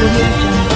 audio jungle.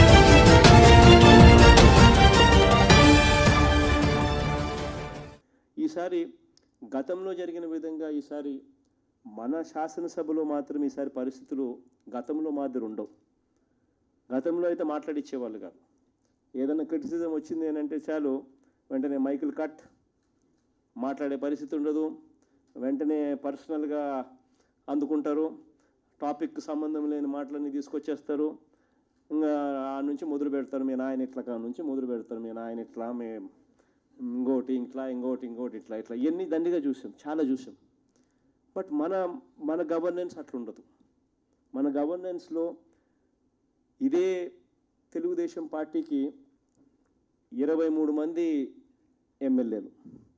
ఈసారి గతంలో జరిగిన విధంగా ఈసారి మన శాసనసభలో మాత్రం ఈసారి పరిస్థితులు గతంలో మాదిరి ఉండవు గతంలో అయితే మాట్లాడిచ్చేవాళ్ళు కాదు ఏదైనా క్రిటిసిజం వచ్చింది అని అంటే చాలు వెంటనే మైకులు కట్ మాట్లాడే పరిస్థితి ఉండదు వెంటనే పర్సనల్గా అందుకుంటారు టాపిక్ సంబంధం లేని మాటలన్నీ తీసుకొచ్చేస్తారు ఇంకా ఆ నుంచి మొదలు పెడతారు మీ నాయన ఇట్లా కా నుంచి మొదలు పెడతారు మీ నాయన ఇట్లా మే ఇంకోటి ఇట్లా ఇంకోటి ఇంకోటి ఇట్లా ఇట్లా ఇవన్నీ దండిగా చూసాం చాలా చూసాం బట్ మన మన గవర్నెన్స్ అట్లుండదు మన గవర్నెన్స్లో ఇదే తెలుగుదేశం పార్టీకి ఇరవై మూడు మంది ఎమ్మెల్యేలు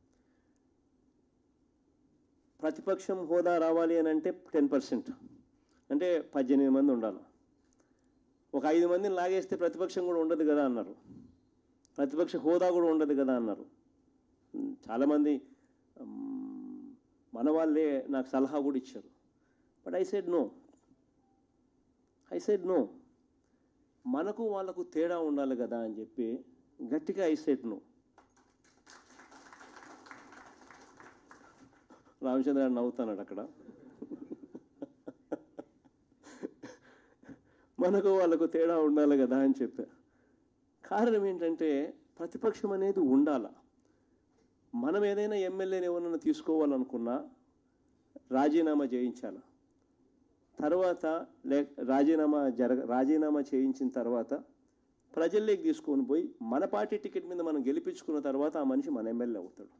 ప్రతిపక్షం హోదా రావాలి అని అంటే టెన్ పర్సెంట్ అంటే పద్దెనిమిది మంది ఉండాలి ఒక ఐదు మందిని లాగేస్తే ప్రతిపక్షం కూడా ఉండదు కదా అన్నారు ప్రతిపక్ష హోదా కూడా ఉండదు కదా అన్నారు ఉమ్, చాలామంది ఉమ్, మన వాళ్ళే నాకు సలహా కూడా ఇచ్చారు but I said no I said no మనకు వాళ్ళకు తేడా ఉండాలి కదా అని చెప్పి గట్టిగా ఐ సెడ్ నో రామచంద్ర గారు నవ్వుతున్నాడు అక్కడ మనకు వాళ్ళకు తేడా ఉండాలి కదా అని చెప్పా కారణం ఏంటంటే ప్రతిపక్షం అనేది ఉండాల మనం ఏదైనా ఎమ్మెల్యేని ఎవరన్నా తీసుకోవాలనుకున్నా రాజీనామా చేయించాల తర్వాత లే రాజీనామా జరగ రాజీనామా చేయించిన తర్వాత ప్రజల్లోకి తీసుకొని పోయి మన పార్టీ టికెట్ మీద మనం గెలిపించుకున్న తర్వాత ఆ మనిషి మన ఎమ్మెల్యే అవుతాడు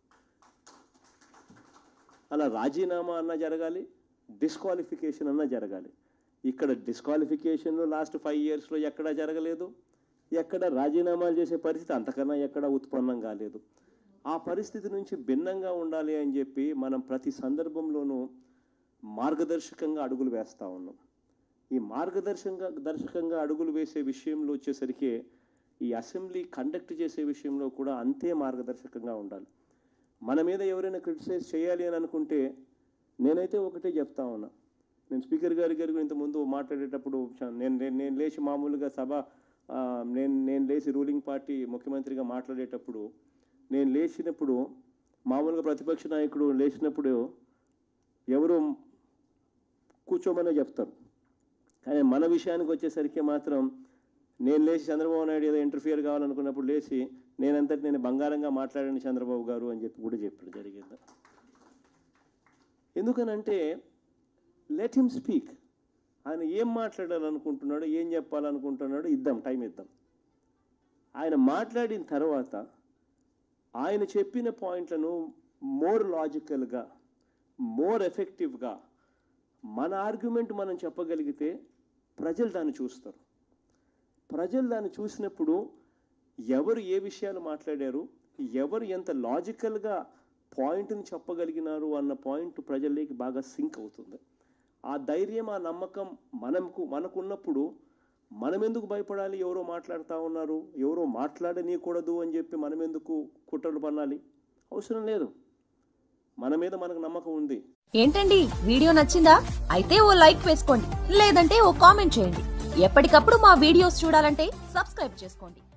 అలా రాజీనామా అన్నా జరగాలి డిస్క్వాలిఫికేషన్ అన్నా జరగాలి ఇక్కడ డిస్క్వాలిఫికేషన్లో లాస్ట్ ఫైవ్ ఇయర్స్లో ఎక్కడా జరగలేదు ఎక్కడ రాజీనామాలు చేసే పరిస్థితి అంతకన్నా ఎక్కడ ఉత్పన్నం కాలేదు ఆ పరిస్థితి నుంచి భిన్నంగా ఉండాలి అని చెప్పి మనం ప్రతి సందర్భంలోనూ మార్గదర్శకంగా అడుగులు వేస్తూ ఉన్నాం ఈ మార్గదర్శకంగా దర్శకంగా అడుగులు వేసే విషయంలో వచ్చేసరికి ఈ అసెంబ్లీ కండక్ట్ చేసే విషయంలో కూడా అంతే మార్గదర్శకంగా ఉండాలి మన మీద ఎవరైనా క్రిటిసైజ్ చేయాలి అని అనుకుంటే నేనైతే ఒకటే చెప్తా ఉన్నా నేను స్పీకర్ గారి గారి ఇంత ముందు మాట్లాడేటప్పుడు చ- నేను నేను నేను లేచి మామూలుగా సభ ఆ, నేను నేను లేచి రూలింగ్ పార్టీ ముఖ్యమంత్రిగా మాట్లాడేటప్పుడు నేను లేచినప్పుడు మామూలుగా ప్రతిపక్ష నాయకుడు లేచినప్పుడు ఎవరు కూర్చోమనే చెప్తారు కానీ మన విషయానికి వచ్చేసరికి మాత్రం నేను లేచి చంద్రబాబు నాయుడు ఏదో ఇంటర్ఫియర్ కావాలనుకున్నప్పుడు లేచి నేనంతటి నేను బంగారంగా మాట్లాడాను చంద్రబాబు గారు అని చెప్పి కూడా చెప్పడం జరిగింది ఎందుకనంటే లెట్ హిమ్ స్పీక్ ఆయన ఏం మాట్లాడాలనుకుంటున్నాడో ఏం చెప్పాలనుకుంటున్నాడో ఇద్దాం టైం ఇద్దాం ఆయన మాట్లాడిన తర్వాత ఆయన చెప్పిన పాయింట్లను మోర్ లాజికల్గా మోర్ ఎఫెక్టివ్గా మన ఆర్గ్యుమెంట్ మనం చెప్పగలిగితే ప్రజలు దాన్ని చూస్తారు ప్రజలు దాన్ని చూసినప్పుడు ఎవరు ఏ విషయాలు మాట్లాడారు ఎవరు ఎంత లాజికల్గా పాయింట్ని చెప్పగలిగినారు అన్న పాయింట్ ప్రజల్లోకి బాగా సింక్ అవుతుంది ఆ ధైర్యం ఆ నమ్మకం మనకు మనకున్నప్పుడు మనం ఎందుకు భయపడాలి ఎవరో మాట్లాడుతూ ఉన్నారు ఎవరో మాట్లాడనీయకూడదు అని చెప్పి మనం ఎందుకు కుట్రలు పన్నాలి అవసరం లేదు మన మీద మనకు నమ్మకం ఉంది ఏంటండి వీడియో నచ్చిందా అయితే ఓ లైక్ వేసుకోండి లేదంటే ఓ కామెంట్ చేయండి ఎప్పటికప్పుడు మా వీడియోస్ చూడాలంటే సబ్స్క్రైబ్ చేసుకోండి